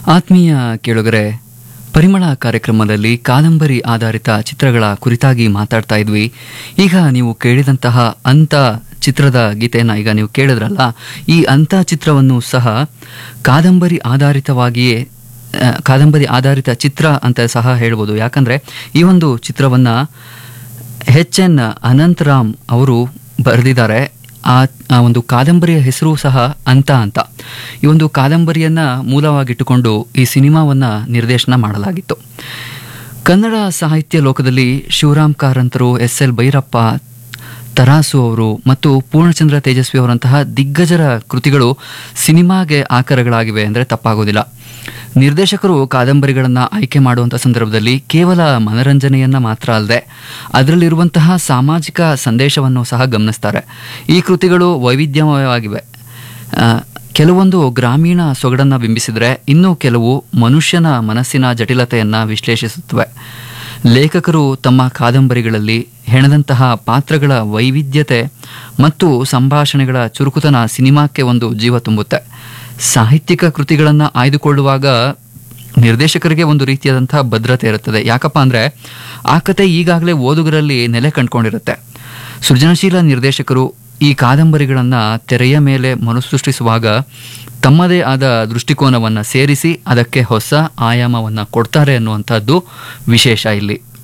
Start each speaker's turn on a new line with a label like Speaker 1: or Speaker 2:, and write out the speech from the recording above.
Speaker 1: ಆತ್ಮೀಯ ಕೇಳುಗರೆ ಪರಿಮಳ ಕಾರ್ಯಕ್ರಮದಲ್ಲಿ ಕಾದಂಬರಿ ಆಧಾರಿತ ಚಿತ್ರಗಳ ಕುರಿತಾಗಿ ಮಾತಾಡ್ತಾ ಇದ್ವಿ ಈಗ ನೀವು ಕೇಳಿದಂತಹ ಅಂತ ಚಿತ್ರದ ಗೀತೆಯನ್ನು ಈಗ ನೀವು ಕೇಳಿದ್ರಲ್ಲ ಈ ಅಂತ ಚಿತ್ರವನ್ನು ಸಹ ಕಾದಂಬರಿ ಆಧಾರಿತವಾಗಿಯೇ ಆ, ಕಾದಂಬರಿ ಆಧಾರಿತ ಚಿತ್ರ ಅಂತ ಸಹ ಹೇಳ್ಬೋದು ಯಾಕಂದ್ರೆ ಈ ಒಂದು ಚಿತ್ರವನ್ನ ಎಚ್ ಎನ್ ಅನಂತರಾಮ್ ಅವರು ಬರೆದಿದ್ದಾರೆ ಆ ಆ ಒಂದು ಕಾದಂಬರಿಯ ಹೆಸರು ಸಹ ಅಂತ ಅಂತ ಈ ಒಂದು ಕಾದಂಬರಿಯನ್ನ ಮೂಲವಾಗಿಟ್ಟುಕೊಂಡು ಈ ಸಿನಿಮಾವನ್ನ ನಿರ್ದೇಶನ ಮಾಡಲಾಗಿತ್ತು ಕನ್ನಡ ಸಾಹಿತ್ಯ ಲೋಕದಲ್ಲಿ ಶಿವರಾಮ್ ಕಾರಂತರು ಎಸ್ ಎಲ್ ಭೈರಪ್ಪ ತರಾಸು ಅವರು ಮತ್ತು ಪೂರ್ಣಚಂದ್ರ ತೇಜಸ್ವಿ ಅವರಂತಹ ದಿಗ್ಗಜರ ಕೃತಿಗಳು ಸಿನಿಮಾಗೆ ಆಕರಗಳಾಗಿವೆ ಅಂದರೆ ತಪ್ಪಾಗೋದಿಲ್ಲ ನಿರ್ದೇಶಕರು ಕಾದಂಬರಿಗಳನ್ನು ಆಯ್ಕೆ ಮಾಡುವಂಥ ಸಂದರ್ಭದಲ್ಲಿ ಕೇವಲ ಮನರಂಜನೆಯನ್ನ ಮಾತ್ರ ಅಲ್ಲದೆ ಅದರಲ್ಲಿರುವಂತಹ ಸಾಮಾಜಿಕ ಸಂದೇಶವನ್ನು ಸಹ ಗಮನಿಸ್ತಾರೆ ಈ ಕೃತಿಗಳು ವೈವಿಧ್ಯಮಯವಾಗಿವೆ ಆ, ಕೆಲವೊಂದು ಗ್ರಾಮೀಣ ಸೊಗಡನ್ನು ಬಿಂಬಿಸಿದರೆ ಇನ್ನೂ ಕೆಲವು ಮನುಷ್ಯನ ಮನಸ್ಸಿನ ಜಟಿಲತೆಯನ್ನು ವಿಶ್ಲೇಷಿಸುತ್ತವೆ ಲೇಖಕರು ತಮ್ಮ ಕಾದಂಬರಿಗಳಲ್ಲಿ ಹೆಣದಂತಹ ಪಾತ್ರಗಳ ವೈವಿಧ್ಯತೆ ಮತ್ತು ಸಂಭಾಷಣೆಗಳ ಚುರುಕುತನ ಸಿನಿಮಾಕ್ಕೆ ಒಂದು ಜೀವ ತುಂಬುತ್ತೆ ಸಾಹಿತ್ಯಿಕ ಕೃತಿಗಳನ್ನು ಆಯ್ದುಕೊಳ್ಳುವಾಗ ನಿರ್ದೇಶಕರಿಗೆ ಒಂದು ರೀತಿಯಾದಂತಹ ಭದ್ರತೆ ಇರುತ್ತದೆ ಯಾಕಪ್ಪ ಅಂದರೆ ಆ ಕತೆ ಈಗಾಗಲೇ ಓದುಗರಲ್ಲಿ ನೆಲೆ ಕಂಡುಕೊಂಡಿರುತ್ತೆ ಸೃಜನಶೀಲ ನಿರ್ದೇಶಕರು ಈ ಕಾದಂಬರಿಗಳನ್ನು ತೆರೆಯ ಮೇಲೆ ಮರುಸೃಷ್ಟಿಸುವಾಗ ತಮ್ಮದೇ ಆದ ದೃಷ್ಟಿಕೋನವನ್ನು ಸೇರಿಸಿ ಅದಕ್ಕೆ ಹೊಸ ಆಯಾಮವನ್ನು ಕೊಡ್ತಾರೆ ಅನ್ನುವಂಥದ್ದು ವಿಶೇಷ ಇಲ್ಲಿ